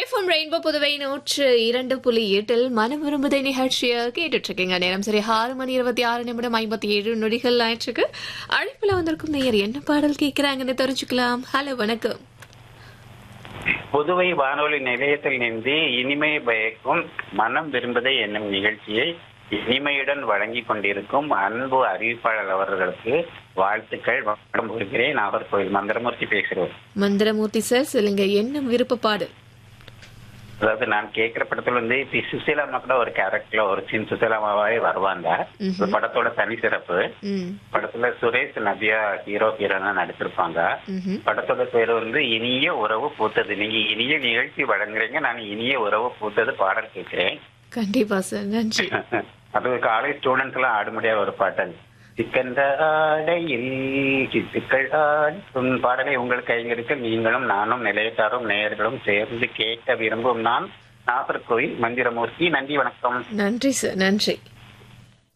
FM rainbow Puduvai நூற்று இரண்டு புள்ளி எட்டில் மனம் விரும்புதை நிகழ்ச்சியை கேட்டுட்டு இருக்கீங்க நேரம் சரி ஆறு மணி இருபத்தி ஆறு நிமிடம் ஐம்பத்தி ஏழு நொடிகள் ஆயிடுச்சுக்கு அழைப்புல வந்திருக்கும் நேயர் என்ன பாடல் கேட்கிறாங்கன்னு தெரிஞ்சுக்கலாம் ஹலோ வணக்கம் புதுவை வானொலி நிலையத்தில் நின்று இனிமை பயக்கும் மனம் விரும்புதை என்னும் நிகழ்ச்சியை இனிமையுடன் வழங்கிக் கொண்டிருக்கும் அன்பு அறிவிப்பாளர் அவர்களுக்கு வாழ்த்துக்கள் வணக்கம் கூறுகிறேன் நாகர்கோவில் மந்திரமூர்த்தி பேசுகிறேன் மந்திரமூர்த்தி சார் சொல்லுங்க என்ன விருப்ப பாடல் அதாவது நான் கேட்கிற படத்துல வந்து இப்ப சுசீலா அம்மா கூட ஒரு கேரக்டர்ல ஒரு சின்ன சுசீலாமாவே வருவாங்க இந்த படத்தோட தனி சிறப்பு ம் படத்துல சுரேஷ் நதியா ஹீரோ ஹீரோனா நடிச்சிருப்பாங்க ம்ஹும். படத்தோட பேரு வந்து இனிய உறவு பூத்தது நீங்க இனிய நிகழ்ச்சி வழங்குறீங்க நான் இனிய உறவு பூத்தது பாடல் கேட்கிறேன் கண்டிப்பா சார் நன்றி அது காலேஜ் ஸ்டூடெண்ட்ஸ் எல்லாம் ஆட முடியாத ஒரு பாடல் சிக்கந்த ஆடையில் சித்துக்கள் ஆடும் பாடலை உங்கள் கைகளுக்கு நீங்களும் நானும் நிலையத்தாரும் நேயர்களும் சேர்ந்து கேட்க விரும்பும் நான் நாகர்கோவில் மந்திரமூர்த்தி நன்றி வணக்கம் நன்றி சார் நன்றி